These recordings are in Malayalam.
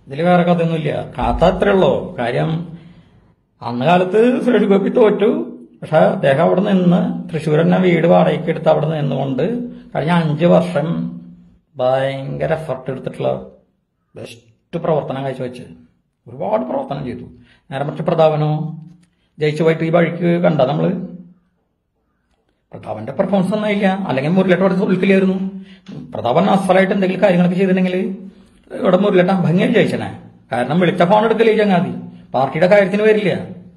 ഇതിൽ വേറെ കഥയൊന്നുമില്ല കഥ അത്രേ ഉള്ളൂ കാര്യം അന്ന് കാലത്ത് സുരേഷ് ഗോപി തോറ്റു പക്ഷെ അദ്ദേഹം അവിടെ നിന്ന് തൃശ്ശൂർ തന്നെ വീട് വാടകയ്ക്ക് എടുത്ത് അവിടെ നിന്നുകൊണ്ട് കഴിഞ്ഞ അഞ്ച് വർഷം ഭയങ്കര എഫർട്ട് എടുത്തിട്ടുള്ള ബെസ്റ്റ് പ്രവർത്തനം കാഴ്ചവെച്ച് ഒരുപാട് പ്രവർത്തനം ചെയ്തു നേരെ മറ്റു പ്രതാപനോ ജയിച്ചു പോയിട്ട് ഈ വഴിക്ക് കണ്ട നമ്മള് പ്രതാപന്റെ പെർഫോമൻസ് ഒന്നുമില്ല അല്ലെങ്കിൽ മുരളിയേട്ട അവിടെ തോൽക്കില്ലായിരുന്നു പ്രതാപൻ അസലായിട്ട് എന്തെങ്കിലും കാര്യങ്ങളൊക്കെ ചെയ്തിട്ടുണ്ടെങ്കിൽ ഇവിടെ മുരളിയേട്ട ഭംഗിയായി ജയിച്ചനെ കാരണം വിളിച്ച ഫോൺ എടുക്കലേ ചങ്ങാതി പാർട്ടിയുടെ കാര്യത്തിന് വരില്ല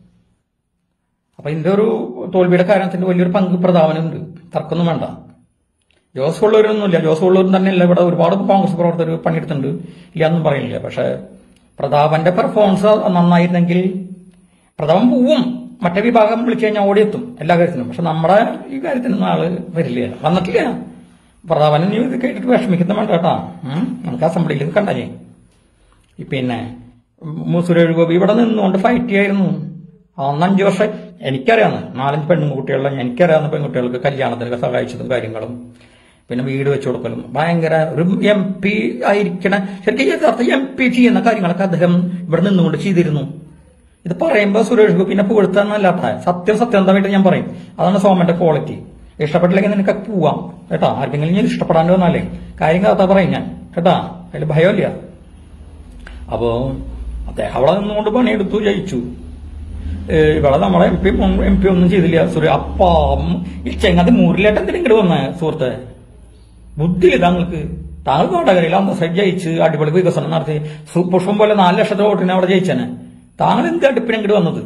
അപ്പൊ ഇതിന്റെ ഒരു തോൽവിയുടെ കാര്യത്തിന്റെ വലിയൊരു പങ്ക് പ്രതാപനുണ്ട് തർക്കമൊന്നും വേണ്ട ജോസ് ഉള്ളവരൊന്നുമില്ല ജോസ് ഉള്ളവരും തന്നെയല്ല ഇവിടെ ഒരുപാട് കോൺഗ്രസ് പ്രവർത്തകർ പണിയെടുത്തിട്ടുണ്ട് ഇല്ല എന്നും പറയുന്നില്ല പക്ഷെ പ്രതാപന്റെ പെർഫോമൻസ് നന്നായിരുന്നെങ്കിൽ പ്രതാപൻ പോവും മറ്റേ വിഭാഗം വിളിച്ചു കഴിഞ്ഞാൽ ഓടിയെത്തും എല്ലാ കാര്യത്തിനും പക്ഷെ നമ്മുടെ ഈ കാര്യത്തിനൊന്നും ആള് വരില്ല വന്നിട്ടില്ല പ്രതാപൻ ഇനി ഇത് കേട്ടിട്ട് വിഷമിക്കുന്ന വേണ്ട കേട്ടാ ഉം. നമുക്ക് അസംബ്ലിയിൽ കണ്ടേ ഈ പിന്നെ ഉം, സുരേഷ് ഗോപി ഇവിടെ നിന്നുകൊണ്ട് ഫൈറ്റ് ചെയ്യായിരുന്നു അന്ന് അഞ്ചു വർഷം എനിക്കറിയാന്ന് നാലഞ്ച് പെൺകുട്ടികളെ എനിക്കറിയാവുന്ന പെൺകുട്ടികൾക്ക് കല്യാണത്തിനൊക്കെ സഹായിച്ചതും കാര്യങ്ങളും പിന്നെ വീട് വെച്ചു കൊടുക്കലും ഭയങ്കര ഒരു എം പി ആയിരിക്കണ ശരിക്കും യഥാർത്ഥ എം പി ചെയ്യുന്ന കാര്യങ്ങളൊക്കെ അദ്ദേഹം ഇവിടെ നിന്നുകൊണ്ട് ചെയ്തിരുന്നു ഇത് പറയുമ്പോൾ സുരേഷ് ഗോപിനെ പുകഴ്ത്താന്നല്ലാട്ട സത്യം സത്യസന്ധമായിട്ട് ഞാൻ പറയും അതാണ് സോമന്റെ ക്വാളിറ്റി ഇഷ്ടപ്പെട്ടില്ലെങ്കിൽ നിനക്ക് പോവാം കേട്ടാ ആർക്കെങ്കിലും ഞാൻ ഇഷ്ടപ്പെടാണ്ട് വന്നാലേ കാര്യം കഥ പറയും ഞാൻ കേട്ടാ അതിൽ ഭയമില്ല അപ്പോ അദ്ദേഹം അവിടെ നിന്നുകൊണ്ട് പണിയെടുത്തു ജയിച്ചു ഏ, ഇവിടെ നമ്മളെ എം പി എം പി ഒന്നും ചെയ്തില്ല സൂര്യ അപ്പം ഈ ചെങ്ങാതി മുറിലേട്ട് എന്തിനും ഇങ്ങോട്ട് വന്ന സുഹൃത്തെ ബുദ്ധിയില്ല താങ്കൾക്ക് താങ്കൾ കോട്ടകരയിൽ അന്തസ്സായിട്ട് ജയിച്ച് അടിപൊളി വികസനം നടത്തി സു- പുഷ്പം പോലെ നാല് ലക്ഷത്തെ വോട്ടിനെ അവിടെ ജയിച്ചനെ താങ്കൾ എന്ത് അടുപ്പിനെ ഇങ്ങോട്ട് വന്നത്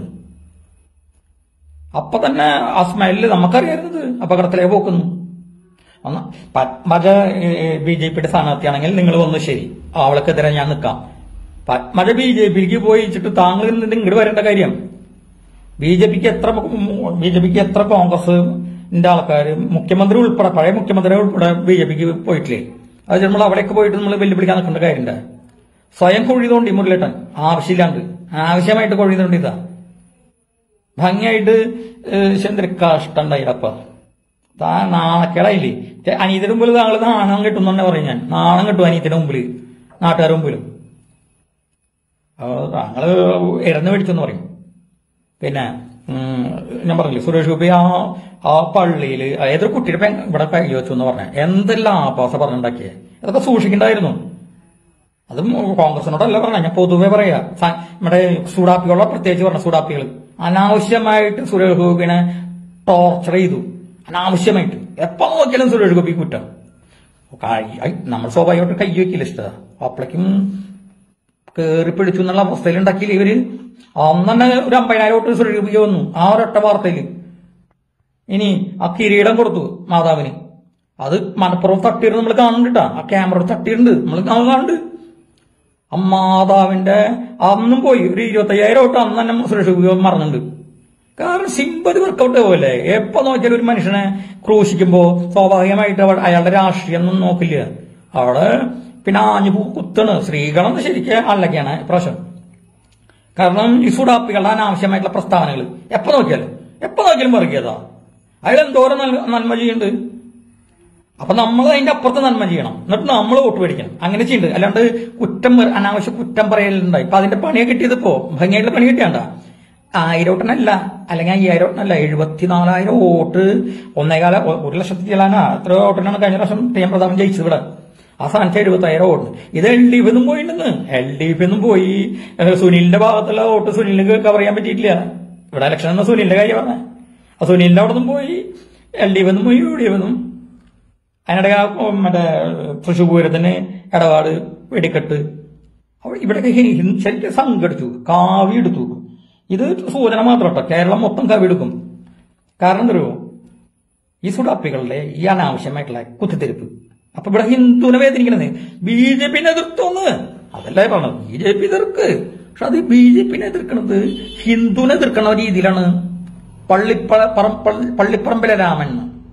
അപ്പൊ തന്നെ ആ സ്മെല്ല് നമുക്കറിയായിരുന്നത് അപകടത്തിലേക്ക് പോക്കുന്നു ഒന്ന് പത്മജ ബി ജെ പിയുടെ സ്ഥാനാർത്ഥിയാണെങ്കിൽ നിങ്ങൾ വന്നു ശരി അവൾക്കെതിരെ ഞാൻ നിൽക്കാം പത്മജ ബി ജെ പിക്ക് പോയിച്ചിട്ട് താങ്കൾ ഇന്നിട്ട് ഇങ്ങോട്ട് വരേണ്ട കാര്യം ബി ജെ പിക്ക് എത്ര ബി ജെ പിക്ക് എത്ര കോൺഗ്രസിന്റെ ആൾക്കാർ മുഖ്യമന്ത്രി ഉൾപ്പെടെ പഴയ മുഖ്യമന്ത്രി ഉൾപ്പെടെ ബി ജെ പിക്ക് പോയിട്ടില്ലേ അത് നമ്മൾ അവിടേക്ക് പോയിട്ട് നമ്മൾ വെല്ലുവിളിക്കാൻ നിൽക്കേണ്ട കാര്യമുണ്ട് സ്വയം കൊഴിയതുകൊണ്ട് ഈ മുരളിട്ടൻ ആവശ്യമില്ലാണ്ട് ആവശ്യമായിട്ട് കൊഴിയുന്നുണ്ട് ഇതാ ഭംഗിയായിട്ട് ചന്ദ്ര കഷ്ടണ്ടായിടപ്പ താ നാണക്കേടായില്ലേ ചെ- അനീതിയുടെ മുമ്പിൽ താങ്കൾ നാണം കിട്ടും തന്നെ പറയും ഞാൻ നാണം കിട്ടും അനീതിയുടെ മുമ്പിൽ നാട്ടുകാരുടെ മുമ്പിലും അപ്പോൾ താങ്കള് ഇടന്ന് മേടിച്ചെന്ന് പറയും പിന്നെ ഉം, ഞാൻ പറഞ്ഞില്ലേ സുരേഷ് ഗോപി ആ ആ പള്ളിയിൽ ഏതൊരു കുട്ടിയുടെ പെൺ ഇവിടെ കൈ വെച്ചു എന്ന് പറഞ്ഞ എന്തെല്ലാം ആപാസ പറഞ്ഞുണ്ടാക്കിയേ അതൊക്കെ സൂക്ഷിക്കണ്ടായിരുന്നു അതും കോൺഗ്രസിനോടല്ല പറഞ്ഞ ഞാൻ പൊതുവെ പറയാ സ- നമ്മുടെ സൂടാപ്പികളോ പ്രത്യേകിച്ച് പറഞ്ഞ സൂടാപ്പികൾ അനാവശ്യമായിട്ട് സുരേഷ് ഗോപിനെ ടോർച്ചർ ചെയ്തു അനാവശ്യമായിട്ട് എപ്പോ നോക്കിയാലും സുരേഷ് ഗോപി കുറ്റം കൈ- ഐ, നമ്മൾ സ്വാഭാവികമായിട്ട് കൈ വയ്ക്കില്ല ഇഷ്ട അപ്പോഴേക്കും കേറി പിടിച്ചു എന്നുള്ള അവസ്ഥയിൽ ഉണ്ടാക്കിയില്ല ഇവര് അന്ന് തന്നെ ഒരു അമ്പതിനായിരം വോട്ട് സുരേഷ് ഗോപിക്ക് വന്നു ആ ഒരൊറ്റ വാർത്തയില് ഇനി ആ കിരീടം കൊടുത്തു മാതാവിന് അത് മനപ്പുറം തട്ടിയിരുന്നു നമ്മൾ കാണുന്നുണ്ട് ട്ടാ. ആ ക്യാമറ തട്ടിയിട്ടുണ്ട് നമ്മൾ കാണുന്നുണ്ട് ആ മാതാവിന്റെ അന്നും പോയി ഒരു ഇരുപത്തയ്യായിരം വോട്ട് അന്ന് തന്നെ സുരേഷ് ഗോപി മറന്നുണ്ട് കാരണം സിമ്പതി വർക്കൗട്ട് പോലെ എപ്പോ നോക്കിയാലും ഒരു മനുഷ്യനെ ക്രൂശിക്കുമ്പോ സ്വാഭാവികമായിട്ട് അവ- അയാളുടെ രാഷ്ട്രീയം ഒന്നും നോക്കില്ല അവിടെ പിന്നെ ആഞ്ഞു പൂ കുത്തണ് സ്ത്രീകളെന്ന് ശരിക്കും അല്ലൊക്കെയാണ് ഇപ്രാവശ്യം കാരണം ഈ സുഡാപ്പികളുടെ അനാവശ്യമായിട്ടുള്ള പ്രസ്താവനകൾ എപ്പോ നോക്കിയാലും എപ്പോ നോക്കിയാലും മറിയതാ അതിലെന്തോരം നൽ- നന്മ ചെയ്യുന്നുണ്ട് അപ്പൊ നമ്മൾ അതിന്റെ അപ്പുറത്ത് നന്മ ചെയ്യണം എന്നിട്ട് നമ്മൾ വോട്ട് മേടിക്കണം അങ്ങനെ ചെയ്യുന്നുണ്ട് അല്ലാണ്ട് കുറ്റം പറ- അനാവശ്യ കുറ്റം പറയലുണ്ടായി ഇപ്പൊ അതിന്റെ പണിയെ കിട്ടിയതിപ്പോ ഭംഗിയായിട്ടുള്ള പണി കിട്ടിയാണ്ട ആയിരം വോട്ടിനല്ല അല്ലെങ്കിൽ അയ്യായിരം വോട്ടിനല്ല എഴുപത്തിനാലായിരം വോട്ട് ഒന്നേകാല ഒ- ഒരു ലക്ഷത്തി ചെല്ലാനാ എത്ര വോട്ടിനാണ് കഴിഞ്ഞ പ്രാവശ്യം ടി എം പ്രതാപൻ ജയിച്ചത് ഇവിടെ ആ സ്ഥാനത്ത് എഴുപത്തായിരം വോട്ട് ഇത് എൽ ഡി എഫ് എന്നും പോയിട്ടുണ്ടെന്ന് എൽ ഡി എഫ് എന്നും പോയി ഏഹ് സുനിലിന്റെ ഭാഗത്തുള്ള വോട്ട് സുനിലിന് കവർ ചെയ്യാൻ പറ്റിയിട്ടില്ല ഇവിടെ ഇലക്ഷൻ എന്ന സുനിലിന്റെ കാര്യം പറഞ്ഞേ ആ സുനിലിന്റെ അവിടെ നിന്നും പോയി എൽ ഡി എഫ് എന്നും പോയി യു ഡി എഫ് എന്നും അതിനിടെ ആ മറ്റേ തൃശ്ശൂർ പൂരത്തിന് ഇടപാട് വെടിക്കെട്ട് അവിടെ ഇവിടെയൊക്കെ ഹി- ഹി- ശരിക്കും സംഘടിച്ചു കാവി എടുത്തു ഇത് സൂചന മാത്രം കേട്ടോ കേരളം മൊത്തം കാവി എടുക്കും കാരണം എന്തറിയോ ഈ സുഡാപ്പികളുടെ ഈ അനാവശ്യമായിട്ടുള്ള കുത്തിത്തിരിപ്പ് അപ്പൊ ഇവിടെ ഹിന്ദുവിനെ വേദനിക്കണത് ബി ജെ പിന്നെ എതിർത്തോന്ന് അതല്ലേ പറഞ്ഞത് ബി ജെ പി എതിർക്ക് പക്ഷെ അത് ബി ജെ പിന്നെ എതിർക്കണത് ഹിന്ദുവിനെ എതിർക്കണ രീതിയിലാണ് പള്ളിപ്പ പറം- പള്ളി- പള്ളിപ്പറമ്പിലെ രാമൻ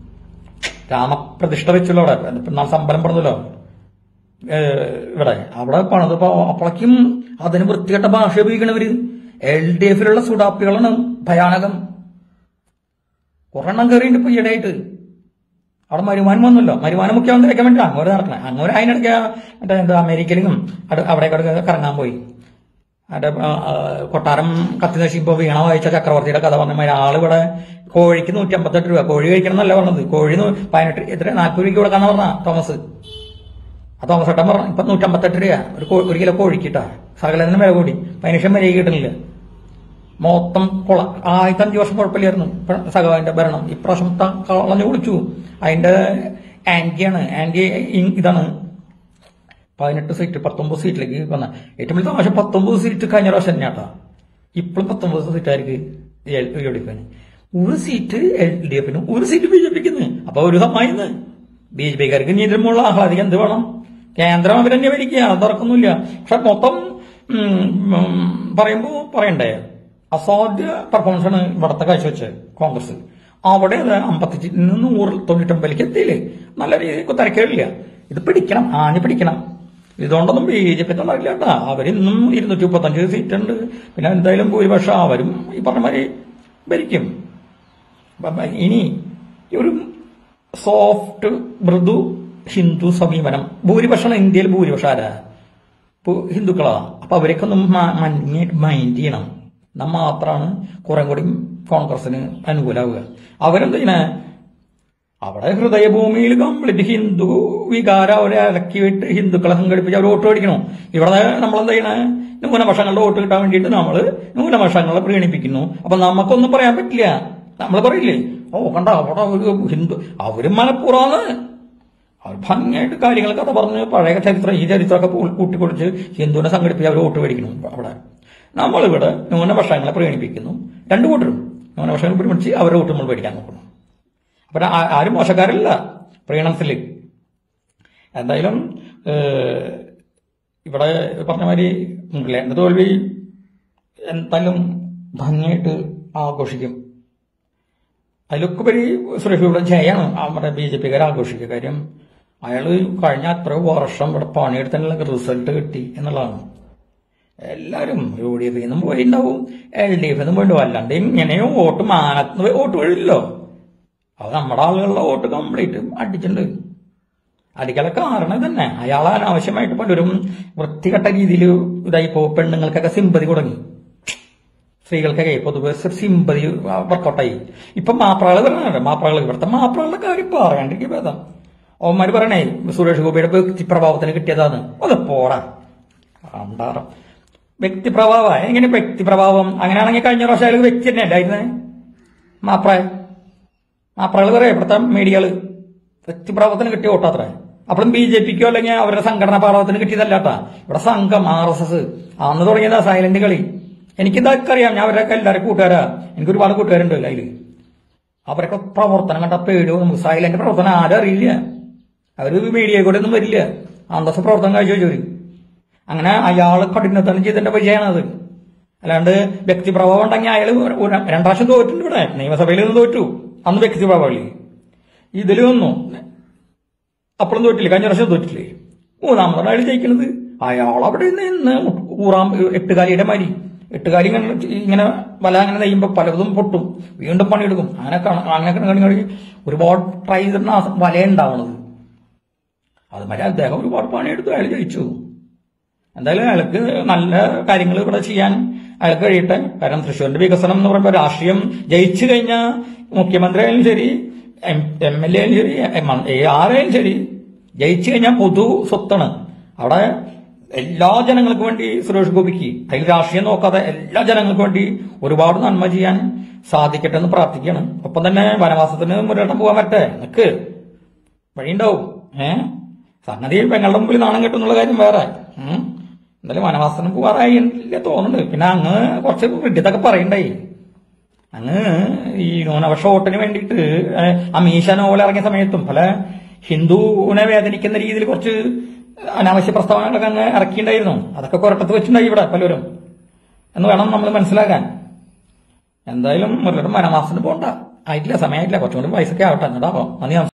രാമപ്രതിഷ്ഠ വെച്ചല്ലോ അവിടെ നാം സമ്പലം പറഞ്ഞല്ലോ ഏഹ് ഇവിടെ അവിടെ പണിതപ്പോ അപ്പോഴേക്കും അതിന് വൃത്തികെട്ട ഭാഷ ഉപയോഗിക്കണവര് എൽ ഡി എഫിലുള്ള സുഡാപ്പികളാണ് ഭയാനകം ഒരെണ്ണം കയറിയുണ്ട് ഇപ്പൊ ഈയിടെയായിട്ട് അവിടെ മരുമാൻ വന്നല്ലോ മരുമാനം മുഖ്യമന്ത്രിയൊക്കെ വേണ്ടി അങ്ങോട്ട് നടക്കണേ അങ്ങോട്ട് അതിനിടയ്ക്ക് മറ്റേ എന്താ അമേരിക്കയിലും അവിടെ അവിടേക്കൊക്കെ കറങ്ങാൻ പോയി അവിടെ ആ, ആ, കൊട്ടാരം കത്തി നശിപ്പോ വീണ വായിച്ച ചക്രവർത്തിയുടെ കഥ പറഞ്ഞ മാതിരി ആള് ഇവിടെ കോഴിക്ക് നൂറ്റി അമ്പത്തെട്ട് രൂപ കോഴി കഴിക്കണം എന്നല്ല പറഞ്ഞത് കോഴി നൂ- പതിനെട്ട് എത്ര നാൽപ്പത് രൂപയ്ക്ക് കൊടുക്കാന്ന് പറഞ്ഞ തോമസ് ആ തോമസ് ഏട്ടൻ പറഞ്ഞു ഇപ്പൊ നൂറ്റമ്പത്തെട്ട് രൂപ ഒരു കോ- ഒരു കിലോ കോഴിക്കിട്ടാ സകലതിനും വില കൂടി പതിനേഷം വരെ കിട്ടുന്നില്ല മൊത്തം കുള ആയിരത്തി അഞ്ച് വർഷം കുഴപ്പമില്ലായിരുന്നു ഇപ്പൊ സഖാവിന്റെ ഭരണം ഇപ്രാവശ്യം ത- കളഞ്ഞു കുളിച്ചു അതിന്റെ ആന്റിയാണ് ആന്റി ഇ- ഇതാണ് പതിനെട്ട് സീറ്റ് പത്തൊമ്പത് സീറ്റിലേക്ക് വന്ന ഏറ്റവും വലിയ തമാശ പത്തൊമ്പത് സീറ്റ് കഴിഞ്ഞ പ്രാവശ്യം തന്നെയാട്ടാ ഇപ്പോഴും പത്തൊമ്പത് സീറ്റ് ആയിരിക്കും എൽ ഡി എഫിന് ഒരു സീറ്റ് എൽ ഡി എഫിന് ഒരു സീറ്റ് ബി ജെ പിക്ക് അപ്പൊ ഒരു സമായിന്ന് ബി ജെ പിക്കാർക്ക് ഇനി ഇതിനുള്ള ആഹ്ലാദിക്കാൻ എന്ത് വേണം കേന്ദ്രം അവരെന്നെ ഭരിക്കുക അത് തർക്കമൊന്നുമില്ല പക്ഷെ മൊത്തം ഉം, ഉം, പറയുമ്പോ പറയണ്ടേ അസാധ്യ പെർഫോമൻസ് ആണ് ഇവിടത്തെ കാഴ്ചവെച്ചത് കോൺഗ്രസ് അവിടെ അമ്പത്തഞ്ചിൽ നിന്ന് നൂറ് തൊണ്ണൂറ്റൊമ്പതിലേക്ക് എത്തിയില്ലേ നല്ല രീതിയിൽ തിരക്കേടില്ല ഇത് പിടിക്കണം ആഞ്ഞ് പിടിക്കണം ഇതുകൊണ്ടൊന്നും ബി ജെ പി അറിയില്ല കേട്ടാ അവരിന്നും ഇരുന്നൂറ്റി മുപ്പത്തഞ്ച് സീറ്റ് ഉണ്ട് പിന്നെ എന്തായാലും ഭൂരിപക്ഷം അവരും ഈ പറഞ്ഞ മാതിരി ഭരിക്കും അപ്പൊ ഇനി ഒരു സോഫ്റ്റ് മൃദു ഹിന്ദു സമീപനം ഭൂരിപക്ഷം ഇന്ത്യയിൽ ഭൂരിപക്ഷം ആരാ ഇപ്പൊ ഹിന്ദുക്കളാ അപ്പൊ അവരൊക്കെ ഒന്ന് മൈൻഡ് ചെയ്യണം നാം മാത്രമാണ് കുറെ കൂടി കോൺഗ്രസിന് അനുകൂലമാവുക അവരെന്താ ചെയ്യണേ അവിടെ ഹൃദയഭൂമിയിൽ കംപ്ലീറ്റ് ഹിന്ദു വികാരം അവരെ ഇളക്കി വിട്ട് ഹിന്ദുക്കളെ സംഘടിപ്പിച്ച് അവർ വോട്ട് മേടിക്കണം ഇവിടെ നമ്മളെന്താ ചെയ്യണേ ന്യൂനപക്ഷങ്ങളുടെ വോട്ട് കിട്ടാൻ വേണ്ടിയിട്ട് നമ്മൾ ന്യൂനപക്ഷങ്ങളെ പ്രീണിപ്പിക്കുന്നു അപ്പൊ നമുക്കൊന്നും പറയാൻ പറ്റില്ല നമ്മൾ പറയില്ലേ ഓ കണ്ട അവിടെ ഒരു ഹിന്ദു അവര് മനഃപൂർവ്വമാണ് അവർ ഭംഗിയായിട്ട് കാര്യങ്ങൾ കഥ പറഞ്ഞ് പഴയ ചരിത്രം ഈ ചരിത്രമൊക്കെ കൂ- കൂട്ടിക്കൊടിച്ച് ഹിന്ദുവിനെ സംഘടിപ്പിച്ച് അവർ വോട്ട് മേടിക്കണം അവിടെ നമ്മളിവിടെ ന്യൂനപക്ഷങ്ങളെ പ്രീണിപ്പിക്കുന്നു രണ്ടു കൂട്ടരും ന്യൂനപക്ഷങ്ങൾ പ്രീണിപ്പിച്ച് അവരെ വോട്ട് നമ്മൾ മേടിക്കാൻ നോക്കണം അപ്പൊ ആ- ആരും മോശക്കാരല്ല പ്രീണത്തിൽ എന്തായാലും ഏഹ്, ഇവിടെ പറഞ്ഞ മാതിരി ഇംഗ്ലണ്ട് തോൽവി എന്തായാലും ഭംഗിയായിട്ട് ആഘോഷിക്കും അതിലൊക്കെ ഉപരി സുരേഷ് ഇവിടെ ജയാണ് നമ്മുടെ ബി ജെ പിക്കാർ ആഘോഷിക്കുക കാര്യം അയാൾ കഴിഞ്ഞ അത്ര വർഷം ഇവിടെ പണിയെടുത്തതിനുള്ള റിസൾട്ട് കിട്ടി എന്നുള്ളതാണ് എല്ലാവരും യു ഡി എഫിൽ നിന്നും പോയിട്ടുണ്ടാവും എൽ ഡി എഫിൽ നിന്നും പോയിട്ടുണ്ടാവും അല്ലാണ്ട് ഇങ്ങനെയോ വോട്ട് മാനത്ത് പോയി വോട്ട് വീഴില്ലോ അത് നമ്മുടെ ആളുകളുടെ വോട്ട് കംപ്ലീറ്റ് അടിച്ചിട്ടുണ്ട് അടിക്കാനുള്ള കാരണം തന്നെ അയാൾ അനാവശ്യമായിട്ട് പലരും വൃത്തികെട്ട രീതിയിൽ ഇതായിപ്പോ പെണ്ണുങ്ങൾക്കൊക്കെ സിമ്പതി തുടങ്ങി സ്ത്രീകൾക്കൊക്കെ പൊതുവെ സിമ്പതി വർക്കൗട്ടായി ഇപ്പൊ മാപ്രാള് പറഞ്ഞ മാപ്രാള് ഇവിടുത്തെ മാപ്രാളുടെ കാര്യം പറയാണ്ടിരിക്കും ഭേദം ഓന്മാര് പറയണേ സുരേഷ് ഗോപിയുടെ വ്യക്തിപ്രഭാവത്തിന് കിട്ടിയതാണ് അത് പോടാ അണ്ടാറം വ്യക്തിപ്രഭാവ എങ്ങനെ വ്യക്തിപ്രഭാവം അങ്ങനെയാണെങ്കിൽ കഴിഞ്ഞ പ്രാവശ്യം അയാൾ വ്യക്തി തന്നെ അല്ലായിരുന്നേ മാപ്രായ മാപ്രാള് പറയാം ഇവിടുത്തെ മീഡിയകള് വ്യക്തിപ്രഭാവത്തിന് കിട്ടിയ വോട്ടാത്രേ അപ്പോഴും ബി ജെ പിക്കോ അല്ലെങ്കിൽ അവരുടെ സംഘടനാ പ്രഭാവത്തിന് കിട്ടിയതല്ലാട്ടാ ഇവിടെ സംഘം ആർ എസ് എസ് അന്ന് തുടങ്ങിയതാ സൈലന്റ് കളി എനിക്കിതൊക്കെ അറിയാം ഞാൻ അവരൊക്കെ എല്ലാവരും കൂട്ടുകാരാ എനിക്ക് ഒരുപാട് കൂട്ടുകാരുണ്ട് അതില് അവരൊക്കെ പ്രവർത്തനം കണ്ട പേടിയോ നമുക്ക് സൈലന്റ് പ്രവർത്തനം ആരും അറിയില്ല അവര് മീഡിയയിൽ കൂടെ ഒന്നും വരില്ല അന്തസ് പ്രവർത്തനം കാഴ്ച വെച്ചവര് അങ്ങനെ അയാൾ കഠിനത്തനം ചെയ്തതിന്റെ വിജയമാണത് അല്ലാണ്ട് വ്യക്തിപ്രഭാവം ഉണ്ടെങ്കിൽ അയാൾ രണ്ടാം പ്രാവശ്യം തോറ്റിട്ടുണ്ട് ഇവിടെ നിയമസഭയിൽ നിന്ന് തോറ്റു അന്ന് വ്യക്തിപ്രഭാവമില്ലേ ഇതിൽ വന്നു അപ്പോഴും തോറ്റില്ലേ കഴിഞ്ഞ പ്രാവശ്യം തോറ്റില്ലേ മൂന്നാമതാണ് അയാൾ ജയിക്കുന്നത് അയാൾ അവിടെ നിന്ന് ഊറാം എട്ടുകാലിയുടെ മാതിരി എട്ടുകാലി ഇങ്ങനെ ഇങ്ങനെ വല അങ്ങനെ നെയ്യുമ്പോൾ പലതും പൊട്ടും വീണ്ടും പണിയെടുക്കും അങ്ങനെ കാണ- അങ്ങനെ കാണി കാണി ഒരുപാട് ട്രൈ ചെയ്തിട്ടാണ് ആ വല ഉണ്ടാവുന്നത് അതുമാതിരി അദ്ദേഹം ഒരുപാട് പണിയെടുത്തു അയാൾ ജയിച്ചു എന്തായാലും അയാൾക്ക് നല്ല കാര്യങ്ങൾ ഇവിടെ ചെയ്യാൻ അയാൾക്ക് കഴിയട്ടെ കാരണം തൃശ്ശൂരിന്റെ വികസനം എന്ന് പറയുമ്പോൾ രാഷ്ട്രീയം ജയിച്ചു കഴിഞ്ഞാൽ മുഖ്യമന്ത്രി ആയാലും ശരി എം എൽ എ ആയാലും ശരി എം- ഏ ആരായാലും ശരി ജയിച്ചു കഴിഞ്ഞാൽ പൊതു സ്വത്താണ് അവിടെ എല്ലാ ജനങ്ങൾക്കും വേണ്ടി സുരേഷ് ഗോപിക്ക് അതിൽ രാഷ്ട്രീയം നോക്കാതെ എല്ലാ ജനങ്ങൾക്കും വേണ്ടി ഒരുപാട് നന്മ ചെയ്യാൻ സാധിക്കട്ടെ എന്ന് പ്രാർത്ഥിക്കുകയാണ് ഒപ്പം തന്നെ വനവാസത്തിന് മുരട്ടം പോകാൻ പറ്റേ നിക്ക് വഴിയുണ്ടാവും ഏ സംഗതി പെങ്ങളുടെ മുമ്പിൽ നാണം കെട്ടുന്നുള്ള കാര്യം വേറെ ഉം. എന്തായാലും വനവാസത്തിന് പോകാറായി ഇല്ല തോന്നുന്നുണ്ട് പിന്നെ അങ്ങ് കുറച്ച് വിഡ്ഢിത്തൊക്കെ പറയണ്ടായി അങ്ങ് ഈ ന്യൂനപക്ഷ വോട്ടിന് വേണ്ടിയിട്ട് ഏഹ്, അമീഷ നോവൽ ഇറങ്ങിയ സമയത്തും പല ഹിന്ദുവിനെ വേദനിക്കുന്ന രീതിയിൽ കുറച്ച് അനാവശ്യ പ്രസ്താവനകളൊക്കെ അങ്ങ് ഇറക്കിയിട്ടുണ്ടായിരുന്നു അതൊക്കെ കൊരട്ടത്ത് വെച്ചിട്ടുണ്ടായി ഇവിടെ പലരും എന്ന് വേണം നമ്മൾ മനസ്സിലാക്കാൻ എന്തായാലും മുരളിയുടെ വനവാസത്തിന് പോകണ്ട ആയിട്ടില്ല സമയമായിട്ടില്ല കുറച്ചും കൂടി പൈസയൊക്കെ ആവട്ടെ എന്നിട്ടാവാം നന്ദി നമസ്കാരം